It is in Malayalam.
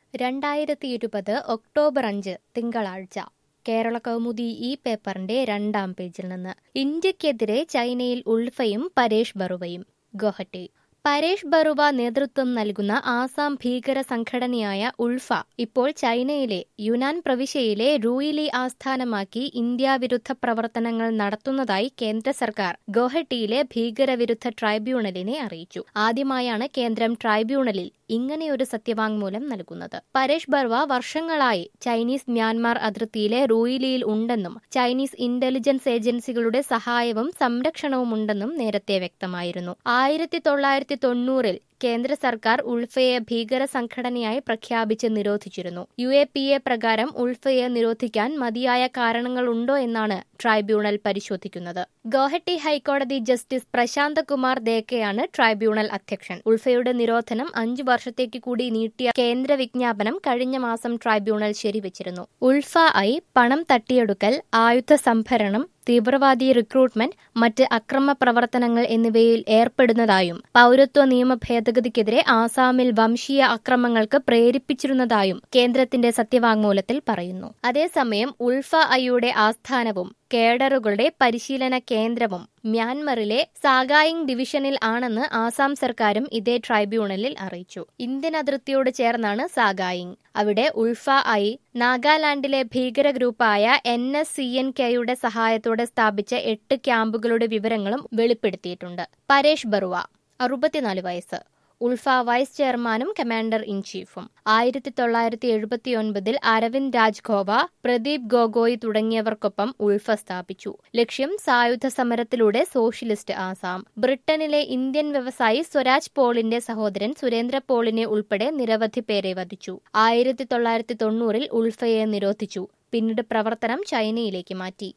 രണ്ടായിരത്തി ഇരുപത് ഒക്ടോബർ അഞ്ച് തിങ്കളാഴ്ച കേരള കൗമുദി ഈ പേപ്പറിന്റെ രണ്ടാം പേജിൽ നിന്ന് ഇന്ത്യക്കെതിരെ ചൈനയിൽ ഉൾഫയും പരേഷ് ബറുവയും ഗുവഹട്ടി പരേഷ് ബറുവ നേതൃത്വം നൽകുന്ന ആസാം ഭീകര സംഘടനയായ ഉൾഫ ഇപ്പോൾ ചൈനയിലെ യുനാൻ പ്രവിശ്യയിലെ റൂയിലി ആസ്ഥാനമാക്കി ഇന്ത്യ വിരുദ്ധ പ്രവർത്തനങ്ങൾ നടത്തുന്നതായി കേന്ദ്ര സർക്കാർ ഗുവഹട്ടിയിലെ ഭീകരവിരുദ്ധ ട്രൈബ്യൂണലിനെ അറിയിച്ചു ആദ്യമായാണ് കേന്ദ്രം ട്രൈബ്യൂണലിൽ ഇങ്ങനെയൊരു സത്യവാങ്മൂലം നൽകുന്നത് പരേഷ് ബർവ വർഷങ്ങളായി ചൈനീസ് മ്യാൻമാർ അതിർത്തിയിലെ റൂയിലിയിൽ ഉണ്ടെന്നും ചൈനീസ് ഇന്റലിജൻസ് ഏജൻസികളുടെ സഹായവും സംരക്ഷണവും ഉണ്ടെന്നും നേരത്തെ വ്യക്തമായിരുന്നു ആയിരത്തി തൊള്ളായിരത്തി തൊണ്ണൂറിൽ കേന്ദ്ര സർക്കാർ ഉൾഫയെ ഭീകര സംഘടനയായി പ്രഖ്യാപിച്ച് നിരോധിച്ചിരുന്നു യു എ പി എ പ്രകാരം ഉൾഫയെ നിരോധിക്കാൻ മതിയായ കാരണങ്ങളുണ്ടോ എന്നാണ് ട്രൈബ്യൂണൽ പരിശോധിക്കുന്നത് ഗോഹട്ടി ഹൈക്കോടതി ജസ്റ്റിസ് പ്രശാന്ത് കുമാർ ദേക്കയാണ് ട്രൈബ്യൂണൽ അധ്യക്ഷൻ ഉൾഫയുടെ നിരോധനം അഞ്ചു വർഷത്തേക്ക് കൂടി നീട്ടിയ കേന്ദ്ര വിജ്ഞാപനം കഴിഞ്ഞ മാസം ട്രൈബ്യൂണൽ ശരിവച്ചിരുന്നു ഉൾഫ ഐ പണം തട്ടിയെടുക്കൽ ആയുധ സംഭരണം തീവ്രവാദി റിക്രൂട്ട്മെന്റ് മറ്റ് അക്രമ പ്രവർത്തനങ്ങൾ എന്നിവയിൽ ഏർപ്പെടുന്നതായും പൌരത്വ നിയമ ഭേദഗതിക്കെതിരെ ആസാമിൽ വംശീയ അക്രമങ്ങൾക്ക് പ്രേരിപ്പിച്ചിരുന്നതായും കേന്ദ്രത്തിന്റെ സത്യവാങ്മൂലത്തിൽ പറയുന്നു അതേസമയം ഉൾഫ ഐയുടെ ആസ്ഥാനവും കേഡറുകളുടെ പരിശീലന കേന്ദ്രവും മ്യാൻമറിലെ സാഗായിങ് ഡിവിഷനിൽ ആണെന്ന് ആസാം സർക്കാരും ഇതേ ട്രൈബ്യൂണലിൽ അറിയിച്ചു ഇന്ത്യൻ അതിർത്തിയോട് ചേർന്നാണ് സാഗായിങ് അവിടെ ഉൾഫ ഐ നാഗാലാൻഡിലെ ഭീകര ഗ്രൂപ്പായ എൻ എസ് സി എൻ കെയുടെ സഹായത്തോടെ സ്ഥാപിച്ച എട്ട് ക്യാമ്പുകളുടെ വിവരങ്ങളും വെളിപ്പെടുത്തിയിട്ടുണ്ട് പരേഷ് ബറുവ അറുപത്തിനാല് വയസ്സ് ഉൾഫ വൈസ് ചെയർമാനും കമാൻഡർ ഇൻ ചീഫും ആയിരത്തി തൊള്ളായിരത്തി എഴുപത്തിയൊൻപതിൽ അരവിന്ദ് രാജ്ഖോവ പ്രദീപ് ഗോഗോയ് തുടങ്ങിയവർക്കൊപ്പം ഉൾഫ സ്ഥാപിച്ചു ലക്ഷ്യം സായുധ സമരത്തിലൂടെ സോഷ്യലിസ്റ്റ് ആസാം ബ്രിട്ടനിലെ ഇന്ത്യൻ വ്യവസായി സ്വരാജ് പോളിന്റെ സഹോദരൻ സുരേന്ദ്ര പോളിനെ ഉൾപ്പെടെ നിരവധി പേരെ വധിച്ചു ആയിരത്തി തൊള്ളായിരത്തി തൊണ്ണൂറിൽ ഉൾഫയെ നിരോധിച്ചു പിന്നീട് പ്രവർത്തനം ചൈനയിലേക്ക് മാറ്റി